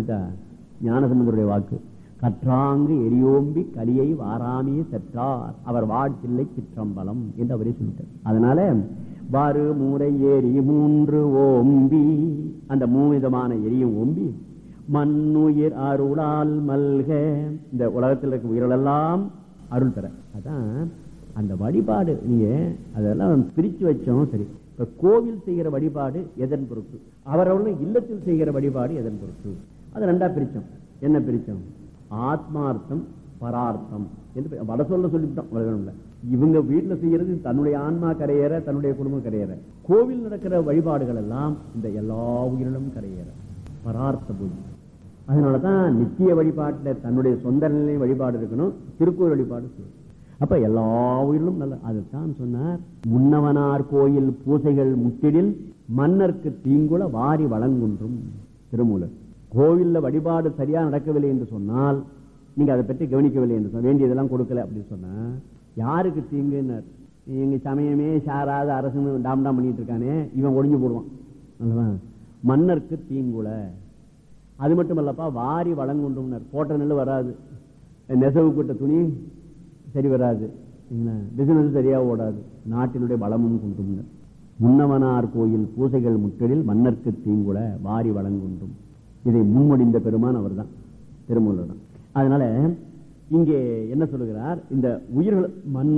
சொல்லிட்டா ஞானசம்பந்தருடைய வாக்கு கற்றாங்கு எரியோம்பி கலியை வாராமே செற்றார் அவர் வாழ்த்தில்லை சிற்றம்பலம் என்று அவரே சொல்லிட்டார் அதனால வாறு மூரை ஏரி மூன்று ஓம்பி அந்த மூவிதமான எரியும் ஓம்பி மண்ணுயிர் அருளால் மல்க இந்த உலகத்தில் இருக்க உயிரெல்லாம் அருள் தர அதான் அந்த வழிபாடு நீங்க அதெல்லாம் பிரிச்சு வச்சோம் சரி இப்ப கோவில் செய்கிற வழிபாடு எதன் பொறுப்பு அவரவர்கள் இல்லத்தில் செய்கிற வழிபாடு எதன் பொறுப்பு அதை ரெண்டா பிரிச்சோம் என்ன பிரிச்சோம் ஆத்மார்த்தம் பரார்த்தம் என்று வட சொல்ல சொல்லிவிட்டோம் உலகம்ல இவங்க வீட்டுல செய்யறது தன்னுடைய ஆன்மா கரையேற தன்னுடைய குடும்பம் கரையேற கோவில் நடக்கிற வழிபாடுகள் எல்லாம் இந்த எல்லா உயிரிலும் கரையேற பரார்த்த பூஜை அதனாலதான் நித்திய வழிபாட்டுல தன்னுடைய சொந்த நிலை வழிபாடு இருக்கணும் திருக்கோயில் வழிபாடு செய்யணும். அப்ப எல்லா உயிரிலும் நல்ல அதுதான் சொன்னார் முன்னவனார் கோயில் பூசைகள் முற்றிடில் மன்னர்க்கு தீங்குல வாரி வழங்குன்றும் திருமூலர் கோவில்ல வழிபாடு சரியா நடக்கவில்லை என்று சொன்னால் நீங்க அதை பற்றி கவனிக்கவில்லை என்று சொன்ன வேண்டியதெல்லாம் கொடுக்கல அப்படின்னு சொன்னா யாருக்கு தீங்குன்னார் எங்க சமயமே சாராத அரசு டாம் டாம் பண்ணிட்டு இருக்கானே இவன் ஒளிஞ்சு போடுவான் அல்லவா? மன்னர்க்கு தீங்குல அது மட்டும் அல்லப்பா வாரி வழங்குன்றும்னர் போட்ட நெல் வராது நெசவு கூட்ட துணி சரி வராது பிசினஸ் சரியா ஓடாது நாட்டினுடைய வளமும் குன்றும்னர் முன்னவனார் கோயில் பூசைகள் முற்றலில் மன்னர்க்கு தீங்குல வாரி வழங்குன்றும் இதை முன்மொழிந்த பெருமான் அவர்தான் திருமூலர் தான் அதனால இங்கே என்ன சொல்லுகிறார் இந்த உயிர்கள் மண்